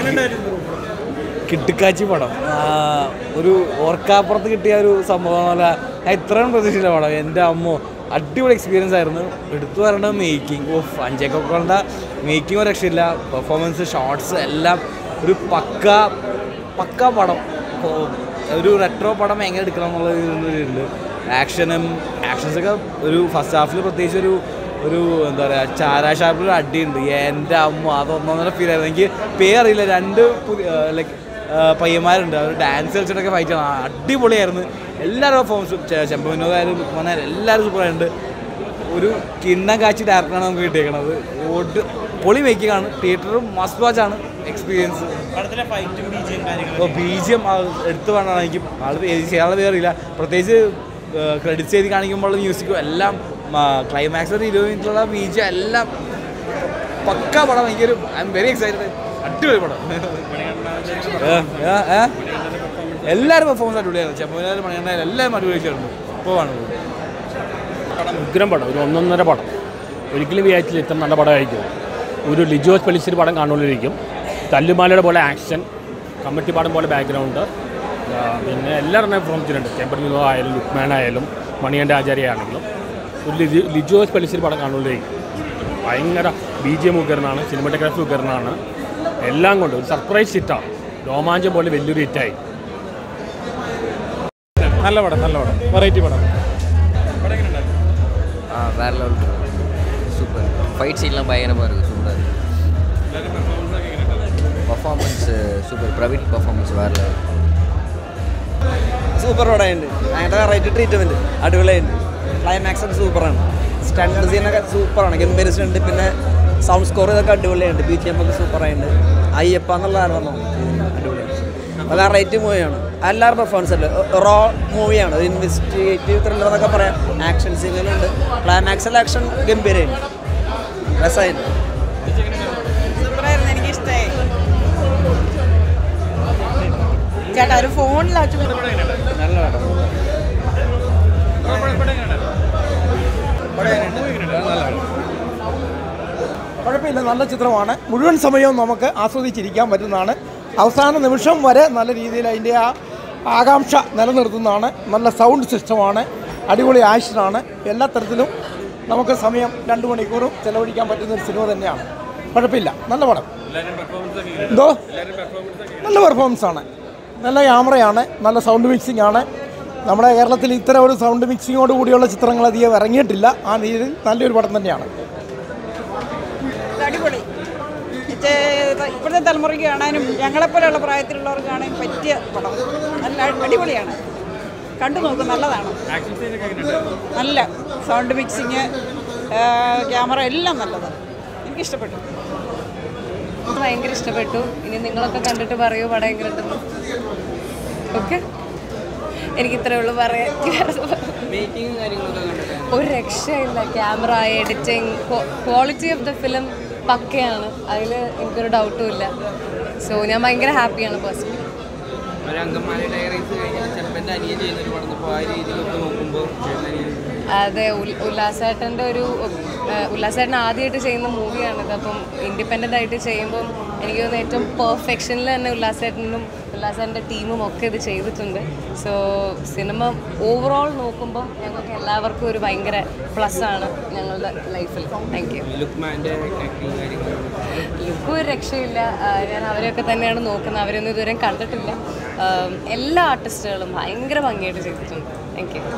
കിട്ടുക്കാച്ചി പടം ആ, ഒരു ഓർക്കാപ്പുറത്ത് കിട്ടിയ ഒരു സംഭവം പോലെ ഞാൻ ഇത്രയും പ്രതീക്ഷിച്ചില്ല പടം എൻ്റെ അമ്മോ അടിപൊളി എക്സ്പീരിയൻസ് ആയിരുന്നു എടുത്തു പറയേണ്ടത് മേക്കിംഗ് ഓഫ് അഞ്ചേക്കൊക്കെ മേക്കിംഗ് ഒരു രക്ഷയില്ല പെർഫോമൻസ് ഷോർട്സ് എല്ലാം ഒരു പക്ക പക്ക പടം ഇപ്പോ ഒരു റെട്രോ പടം എങ്ങനെ എടുക്കണം എന്നുള്ള ഉണ്ട് ആക്ഷനും ആക്ഷൻസൊക്കെ ഒരു ഫസ്റ്റ് ഹാഫിൽ പ്രത്യേകിച്ച് ഒരു ഒരു എന്താ പറയുക ചാരാഷാപ്പിൽ ഒരു അടിയുണ്ട് എൻ്റെ അമ്മ അതൊന്നൊന്നര ഫീൽ ആയിരുന്നു എനിക്ക് പേരറിയില്ല രണ്ട് പുതിയ ലൈക്ക് പയ്യന്മാരുണ്ട് അവർ ഡാൻസ് കളിച്ചിട്ടൊക്കെ ഫൈറ്റ് ആണ് അടിപൊളിയായിരുന്നു എല്ലാവരും പെർഫോമൻസും ചെമ്പ വിനോദായാലും മോനായാലും എല്ലാവരും സൂപ്പറായിട്ടുണ്ട് ഒരു കിണ്ണം കാച്ചി ഡയറക്ടറാണ് നമുക്ക് കിട്ടിയേക്കണത് ഓട്ട് പൊളി മേക്കിംഗ് ആണ് തിയേറ്ററും മസ്റ്റ് വാച്ച് ആണ് എക്സ്പീരിയൻസ് പടത്തിലെ ഫൈറ്റും ബീജിയും കാര്യങ്ങളും അപ്പോൾ ബി ജി എം എടുത്തു വേണമെന്ന് എനിക്ക് ആൾ ചെയ്യാനുള്ള പേരില്ല പ്രത്യേകിച്ച് ക്രെഡിറ്റ്സ് ചെയ്ത് കാണിക്കുമ്പോൾ മ്യൂസിക്കും എല്ലാം ക്ലൈമാക്സ് ഒരു ഇരുപത് മിനിറ്റുള്ള ബി ജി എല്ലാം പക്ക പടം എനിക്കൊരു ഐ എം വെരി എക്സൈറ്റഡ് അടിപൊളി പടം ഏ, ഏ, ഏ? എല്ലാവരും പെർഫോമൻസ് അടിപൊളിയായിരുന്നു ചെമ്പനായാലും മണിയണ്ണായാലും എല്ലാവരും അടിപൊളിയായിട്ടുണ്ട് ഇപ്പോൾ ആണ് ഉഗ്രം പടം ഒരു ഒന്നൊന്നര പടം ഒരിക്കലും വിചാരിച്ചില്ല ഇത്ര നല്ല പടമായിരിക്കും ഒരു ലിജോസ് പെലിശ്ശേരി പടം കാണുകൊണ്ടിരിക്കും തല്ലുമാലയുടെ പോലെ ആക്ഷൻ കമ്മിറ്റി പടം പോലെ ബാക്ക്ഗ്രൗണ്ട് പിന്നെ എല്ലാവരും പെർഫോമൻസിലുണ്ട് ചെമ്പൻ വിനോദ ആയാലും ലുക്മാൻ ആയാലും മണിയൻ്റെ ആചാര്യ ആണെങ്കിലും ഒരു ലിജി ലിജോസ് പെലിശ്ശേരി പടം കാണുകൊണ്ടിരിക്കും ഭയങ്കര ബി ജി എം ഉഗ്രനാണ് സിനിമാറ്റോഗ്രാഫി ഉഗ്രനാണ് എല്ലാം കൊണ്ട് ഒരു സർപ്രൈസ് ഹിറ്റാണ് രോമാഞ്ചം പോലെ വലിയൊരു ഹിറ്റായി നല്ല പടം നല്ല പടം വെറൈറ്റി പടം ஆ வேற லெவல் சூப்பர் ஃபைட் சீன்லாம் பயங்கரமாக இருக்குது சூப்பராக இருக்குது பர்ஃபார்மன்ஸ் சூப்பர் പ്രവീൺ പെർഫോമൻസ് വേറെ ലെവൽ സൂപ്പർ പടമുണ്ട് ഭയങ്കര റൈറ്റ് ട്രീറ്റ്മെൻറ്റ് അടിപൊളിയുണ്ട് ക്ലൈമാക്സ് ഒക്കെ സൂപ്പറാണ് സ്റ്റണ്ട് സീനൊക്കെ സൂപ്പറാണ് ഗംഭീരിച്ചിട്ടുണ്ട് പിന്നെ സൗണ്ട് സ്കോർ ഇതൊക്കെ അടിപൊളിയുണ്ട് ബി ജി എം ഒക്കെ സൂപ്പറായിട്ടുണ്ട് അയ്യപ്പ എന്നുള്ള ആൽബം അടിപൊളിയാണ് അത് റൈറ്റ് മൂവിയാണ് എല്ലാവരും പെർഫോമൻസ് ഉണ്ട് റോ മൂവിയാണ് ഒരു ഇൻവെസ്റ്റിഗേറ്റീവ് ത്രില്ലർ എന്നൊക്കെ പറയാം ആക്ഷൻ സീനുകളുണ്ട് ക്ലൈമാക്സിൽ ആക്ഷൻ ഗംഭീരമുണ്ട് രസമായിട്ട് സൂപ്പറായിരുന്നു എനിക്ക് ഇഷ്ടമായി ചേട്ടാ ഒരു ഫോണിലാച്ചു നല്ല പടം കുഴപ്പമില്ല നല്ല ചിത്രമാണ് മുഴുവൻ സമയവും നമുക്ക് ആസ്വദിച്ചിരിക്കാൻ പറ്റുന്നതാണ് അവസാന നിമിഷം വരെ നല്ല രീതിയിൽ അതിൻ്റെ ആ ആകാംക്ഷ നിലനിർത്തുന്നതാണ് നല്ല സൗണ്ട് സിസ്റ്റമാണ് അടിപൊളി ആക്ഷനാണ് എല്ലാ തരത്തിലും നമുക്ക് സമയം രണ്ട് മണിക്കൂറും ചെലവഴിക്കാൻ പറ്റുന്ന ഒരു സിനിമ തന്നെയാണ് കുഴപ്പമില്ല നല്ല പടം എന്തോ നല്ല പെർഫോമൻസ് ആണ് നല്ല ക്യാമറയാണ് നല്ല സൗണ്ട് മിക്സിംഗ് ആണ് നമ്മുടെ കേരളത്തിൽ ഇത്തരം ഒരു സൗണ്ട് മിക്സിങ്ങോട് കൂടിയുള്ള ചിത്രങ്ങൾ അധികം ഇറങ്ങിയിട്ടില്ല ആ രീതിയിൽ നല്ലൊരു പടം തന്നെയാണ് അടിപൊളി ഇത് ഇപ്പോഴത്തെ തലമുറയ്ക്ക് കാണാനും ഞങ്ങളെപ്പോലെയുള്ള പ്രായത്തിലുള്ളവർക്ക് കാണാൻ പറ്റിയ പടം നല്ല അടിപൊളിയാണ് കണ്ടു നോക്കും നല്ലതാണ് നല്ല സൗണ്ട് മിക്സിങ് ക്യാമറ എല്ലാം നല്ലതാണ് എനിക്കിഷ്ടപ്പെട്ടു ഭയങ്കര ഇഷ്ടപ്പെട്ടു ഇനി നിങ്ങളൊക്കെ കണ്ടിട്ട് പറയൂ പടം എങ്ങനെ ഉണ്ടെന്ന് ഓക്കെ എനിക്ക് ഇത്രയേ ഉള്ളൂ പറയാൻ ഒരു രക്ഷയില്ല camera editing quality of the film പക്കയാണ് അതിൽ എനിക്കൊരു ഡൗട്ടും ഇല്ല സോ ഞാൻ ഭയങ്കര ഹാപ്പിയാണ് പേഴ്സണലി ഒരു അങ്കമാലി ഡയറീസ് കഴിഞ്ഞാൽ ചെമ്പൻ്റെ അനിയൻ ചെയ്യുന്ന ഒരു പടം അപ്പോൾ ആ രീതിയിലൊക്കെ നോക്കുമ്പോൾ അതെ ഉൽ- ഉല്ലാസേട്ടൻ്റെ ഒരു ഏഹ്, ഉല്ലാസേട്ടൻ ആദ്യമായിട്ട് ചെയ്യുന്ന മൂവിയാണിത് അപ്പം ഇൻഡിപെൻഡൻ്റ് ആയിട്ട് ചെയ്യുമ്പം എനിക്ക് തോന്നുന്നു ഏറ്റവും പെർഫെക്ഷനിൽ തന്നെ ഉല്ലാസേട്ടനും ഉല്ലാസേട്ടൻ്റെ ടീമും ഒക്കെ ഇത് ചെയ്തിട്ടുണ്ട് സോ സിനിമ ഓവറോൾ നോക്കുമ്പോൾ ഞങ്ങൾക്ക് എല്ലാവർക്കും ഒരു ഭയങ്കര പ്ലസ് ആണ് ഞങ്ങളുടെ ലൈഫിൽ താങ്ക് യു ലുക്മാൻ്റെ ആക്ടിങ് കാര്യങ്ങൾ ലുക്കും ഒരു രക്ഷയില്ല ആ, ഞാൻ അവരെയൊക്കെ തന്നെയാണ് നോക്കുന്നത് അവരൊന്നും ഇതുവരെ കണ്ടിട്ടില്ല ആം, എല്ലാ ആർട്ടിസ്റ്റുകളും ഭയങ്കര ഭംഗിയായിട്ട് ചെയ്തിട്ടുണ്ട് താങ്ക് യു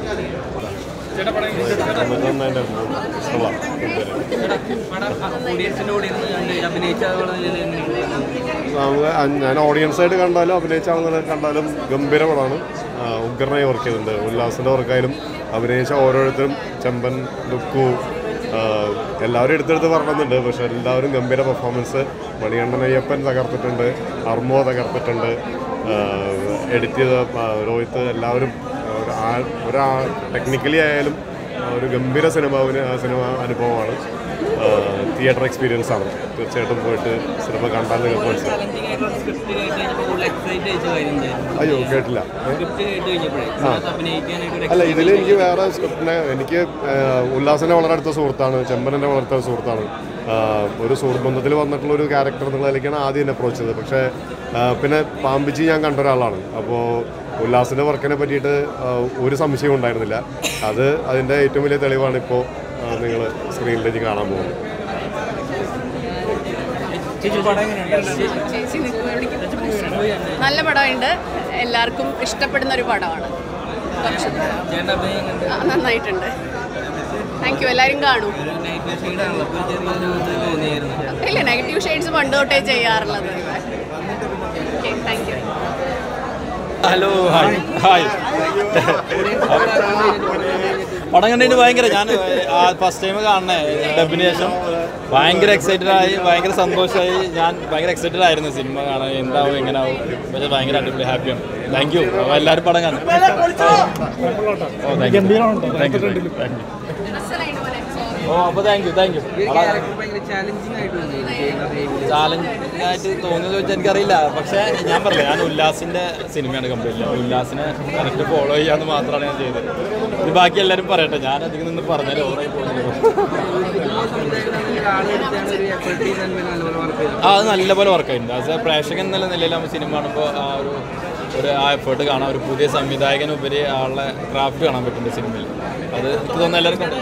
ഓഡിയൻസിൻ്റെ കൂടെ ഇരുന്ന് കണ്ട് അഭിനയിച്ച അതുപോലെ തന്നെ നമുക്ക് അ- ഞാൻ ഓഡിയൻസ് ആയിട്ട് കണ്ടാലും അഭിനയിച്ച ആളുകളെ കണ്ടാലും ഗംഭീര പടമാണ് ആ, ഉഗ്രനായി വർക്ക് ചെയ്തിട്ടുണ്ട് ഉല്ലാസിൻ്റെ വർക്കായാലും അഭിനയിച്ച ഓരോരുത്തരും ചെമ്പൻ ലുക്കു ആ, എല്ലാവരും എടുത്തെടുത്ത് പറഞ്ഞിട്ടുണ്ട് പക്ഷെ എല്ലാവരും ഗംഭീര പെർഫോമൻസ് മണികണ്ഠൻ അയ്യപ്പൻ തകർത്തിട്ടുണ്ട് അർമോ തകർത്തിട്ടുണ്ട് എഡിറ്റ് ചെയ്ത ആ, രോഹിത്ത് എല്ലാവരും ഒരാ- ഒരാ ടെക്നിക്കലി ആയാലും ഒരു ഗംഭീര സിനിമ സിനിമ അനുഭവമാണ് തിയേറ്റർ എക്സ്പീരിയൻസ് ആണ് തീർച്ചയായിട്ടും പോയിട്ട് സിനിമ കണ്ടാൽ നിങ്ങൾക്ക് മനസ്സിലാവും ചലഞ്ചിങ് ആയിട്ടുള്ള സ്ക്രിപ്റ്റ് കേട്ട് കഴിഞ്ഞപ്പോൾ കൂടുതൽ എക്സൈറ്റ് അയച്ച കാര്യം എന്തായിരുന്നു അയ്യോ കേട്ടില്ല ഏ? സ്ക്രിപ്റ്റ് കേട്ട് കഴിഞ്ഞപ്പോഴേ ഇതിനകത്ത് അഭിനയിക്കാനായിട്ട് ഒരു അല്ല ഇതിൽ എനിക്ക് വേറെ സ്ക്രിപ്റ്റിനെ എനിക്ക് ഉല്ലാസിനെ വളരെ അടുത്ത സുഹൃത്താണ് ചെമ്പനൻ്റെ വളരെ അടുത്ത സുഹൃത്താണ് ആ, ഒരു സുഹൃത്ത് ബന്ധത്തിൽ വന്നിട്ടുള്ള ഒരു ക്യാരക്ടർ എന്നുള്ളതിലേക്കാണ് ആദ്യം എന്നെ അപ്രോച്ച് ചെയ്തത് പക്ഷേ ആ, പിന്നെ പാമ്പിച്ചി ഞാൻ കണ്ട ഒരാളാണ് അപ്പോൾ ഉല്ലാസിൻ്റെ വർക്കിനെ പറ്റിയിട്ട് ആ, ഒരു സംശയവും ഉണ്ടായിരുന്നില്ല അത് അതിൻ്റെ ഏറ്റവും വലിയ തെളിവാണ് ഇപ്പോൾ നിങ്ങൾ സ്ക്രീനിലേക്ക് കാണാൻ പോകുന്നത് നല്ല പടമുണ്ട് എല്ലാവർക്കും ഇഷ്ടപ്പെടുന്ന ഒരു പടമാണ് കുറച്ച് ചേട്ടൻ അഭിനയം കണ്ട് ആ, നന്നായിട്ടുണ്ട് താങ്ക് യു എല്ലാവരും കാണൂ നൈറ്റ് ഷെയ്ഡാണല്ലോ അപ്പോൾ ചെറിയൊരു ഇത് തോന്നിയായിരുന്നു ഇല്ല നെഗറ്റീവ് ഷെയ്ഡ്സ് പണ്ട് തൊട്ടേ ചെയ്യാറുള്ളത് okay thank you hello hi hi പടം കണ്ടിട്ട് ഭയങ്കര ഞാൻ ഫസ്റ്റ് ടൈം കാണണേ ഡബിന് ശേഷം ഭയങ്കര എക്സൈറ്റഡ് ആയി ഭയങ്കര സന്തോഷമായി ഞാൻ ഭയങ്കര എക്സൈറ്റഡ് ആയിരുന്നു സിനിമ കാണാൻ എന്താവും എങ്ങനെയാവും പക്ഷേ ഭയങ്കര അടിപൊളി ഹാപ്പിയാണ് താങ്ക് യു അപ്പോൾ എല്ലാവരും പടം കാണും ഓ thank you thank you thank you ഓ അപ്പോൾ താങ്ക് യു താങ്ക് യു ഈ ക്യാരക്ടർ ഭയങ്കര ചാലഞ്ചിങ് ആയിട്ട് തോന്നി ചെയ്യുന്ന റേവില് ചാലഞ്ചായിട്ട് തോന്നിയെന്ന് ചോദിച്ചാൽ എനിക്കറിയില്ല പക്ഷേ ഞാൻ പറഞ്ഞില്ല ഞാൻ ഉല്ലാസിൻ്റെ സിനിമയാണ് കംപ്ലീറ്റ് ഉല്ലാസിനെ കറക്റ്റ് ഫോളോ ചെയ്യാന്ന് മാത്രമാണ് ഞാൻ ചെയ്തത് ഇത് ബാക്കി എല്ലാവരും പറയട്ടെ ഞാൻ അധികം നിന്ന് പറഞ്ഞാൽ ഓവറായി പോകുന്നത് ആളെടുത്താണ് ഒരു എഫേർട്ട് ചെയ്താൽ നല്ലപോലെ വർക്ക് ചെയ്തത് ആ അത് നല്ലപോലെ വർക്കായിട്ടുണ്ട് അത് പ്രേക്ഷകൻ എന്നുള്ള നിലയിൽ നമ്മൾ സിനിമ കാണുമ്പോൾ ആ ഒരു ഒരു ആ എഫേർട്ട് കാണാം ഒരു പുതിയ സംവിധായകനുപരി ആളുടെ ക്രാഫ്റ്റ് കാണാൻ പറ്റുന്നുണ്ട് സിനിമയിൽ അത് എനിക്ക് തോന്നുന്നു എല്ലാവരും കണ്ടു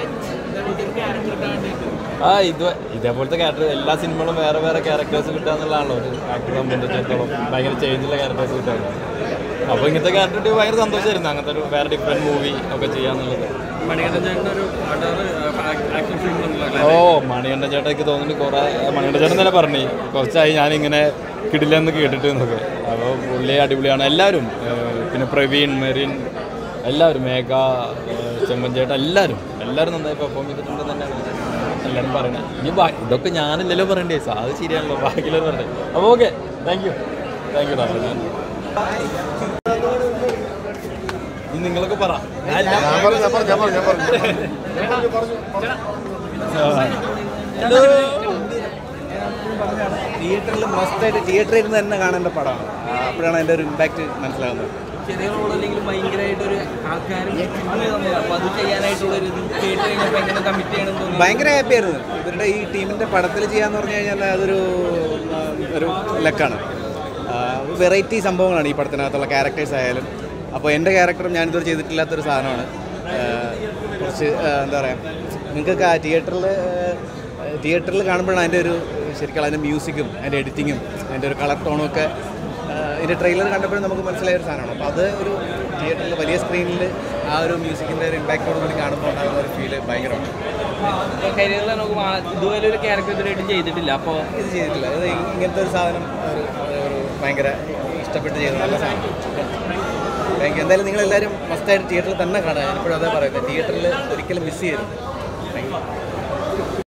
ആ ഇത് ഇതേപോലത്തെ ക്യാരക്ടർ എല്ലാ സിനിമകളും വേറെ വേറെ ക്യാരക്ടേഴ്സ് കിട്ടുക എന്നുള്ളതാണല്ലോ ഒരു ആക്ടറെ സംബന്ധിച്ചിടത്തോളം ഭയങ്കര ചേഞ്ചുള്ള ക്യാരക്ടേഴ്സ് കിട്ടാറ് അപ്പോൾ ഇങ്ങനത്തെ ക്യാരക്ടർ കിട്ടിയ ഭയങ്കര സന്തോഷമായിരുന്നു അങ്ങനത്തെ ഒരു വേറെ ഡിഫറെൻറ്റ് മൂവി ഒക്കെ ചെയ്യാന്നുള്ളത് മണികണ്ഠൻ ചേട്ടൻ ഒരു ആക്ഷൻ ഫിലിം ഓ മണികണ്ഠൻ ചേട്ടൻ എനിക്ക് തോന്നുന്നു കുറേ മണികണ്ഠൻ ചേട്ടൻ തന്നെ പറഞ്ഞു കുറച്ചായി ഞാനിങ്ങനെ കിടിലെന്ന് കേട്ടിട്ട് എന്നൊക്കെ അപ്പോൾ പുള്ളി അടിപൊളിയാണ് എല്ലാവരും ഏഹ് പിന്നെ പ്രവീൺ മെറിൻ എല്ലാവരും മേഘ ഏഹ് ചെമ്മൻ ചേട്ടൻ എല്ലാവരും എല്ലാവരും നന്നായി പെർഫോം ചെയ്തിട്ടുണ്ട് തന്നെയാണ് എല്ലാവരും പറയുന്നത് ഇനി ബാ- ഇതൊക്കെ ഞാനില്ലല്ലോ പറയണ്ടേ സാ അത് ശരിയാണല്ലോ ബാക്കിയുള്ളവർ പറയണ്ടേ അപ്പോൾ okay thank you thank you doctor ഞാൻ ഇനി നിങ്ങളൊക്കെ പറ ഞാൻ ഞാൻ പറഞ്ഞു ഞാൻ പറഞ്ഞു ഞാൻ പറഞ്ഞു ഞാൻ പറഞ്ഞു തിയേറ്ററിൽ മസ്റ്റായിട്ട് തിയേറ്ററിൽ ഇരുന്ന് തന്നെ കാണേണ്ട പടമാണ് ആ, അപ്പോഴാണ് അതിൻ്റെ ഒരു ഇമ്പാക്റ്റ് മനസ്സിലാകുന്നത് ചെറിയ റോൾ അല്ലെങ്കിൽ ഭയങ്കരമായിട്ട് ഒരു ആൾക്കാരും അപ്പോൾ അത് ചെയ്യാനായിട്ടുള്ള ഒരു ഇത് കേട്ട് കഴിഞ്ഞപ്പോൾ എങ്ങനെ കമ്മിറ്റ് ചെയ്യണം തോന്നി ഭയങ്കര ഹാപ്പി ആയിരുന്നു ഇവരുടെ ഈ ടീമിൻ്റെ പടത്തിൽ ചെയ്യാന്ന് പറഞ്ഞു കഴിഞ്ഞാൽ അതൊരു ആ, ഒരു ലക്കാണ് വെറൈറ്റി സംഭവങ്ങളാണ് ഈ പടത്തിനകത്തുള്ള ക്യാരക്ടേഴ്സ് ആയാലും അപ്പോൾ എൻ്റെ ക്യാരക്ടറും ഞാനിതുവരെ ചെയ്തിട്ടില്ലാത്തൊരു സാധനമാണ് ആ, കുറച്ച് ആ, എന്താ പറയുക നിങ്ങൾക്ക് ആ തിയേറ്ററിൽ തിയേറ്ററിൽ കാണുമ്പോഴാണ് അതിൻ്റെ ഒരു ശരിക്കും അതിൻ്റെ മ്യൂസിക്കും അതിൻ്റെ എഡിറ്റിങ്ങും അതിൻ്റെ ഒരു കളർ ടോണും ഒക്കെ ആ, ഇതിൻ്റെ ട്രെയിലർ കണ്ടപ്പോഴും നമുക്ക് മനസ്സിലായ ഒരു സാധനമാണ് അപ്പോൾ അത് ഒരു തിയേറ്ററിൽ വലിയ സ്ക്രീനിൽ ആ ഒരു മ്യൂസിക്കിൻ്റെ ഒരു ഇമ്പാക്റ്റോട് കൂടി കാണുമ്പോൾ ഉണ്ടാകുന്ന ഒരു ഫീല് ഭയങ്കരമാണ് കരിയറിൽ നമുക്ക് മാ- ഇതുപോലെ ഒരു ക്യാരക്ടർ ഇതുവരെയായിട്ടും ചെയ്തിട്ടില്ല അപ്പോൾ ഇത് ചെയ്തിട്ടില്ല ഇത് ഇങ്ങനത്തെ ഒരു സാധനം ഒരു ഒരു ഭയങ്കര ഇഷ്ടപ്പെട്ട് ചെയ്ത നല്ല സാധനം താങ്ക് യു എന്തായാലും നിങ്ങളെല്ലാവരും മസ്റ്റായിട്ട് തിയേറ്ററിൽ തന്നെ കാണുക ഞാനിപ്പോഴും അതേ പറയുന്നത് തിയേറ്ററിൽ ഒരിക്കലും മിസ് ചെയ്യരുത് താങ്ക് യു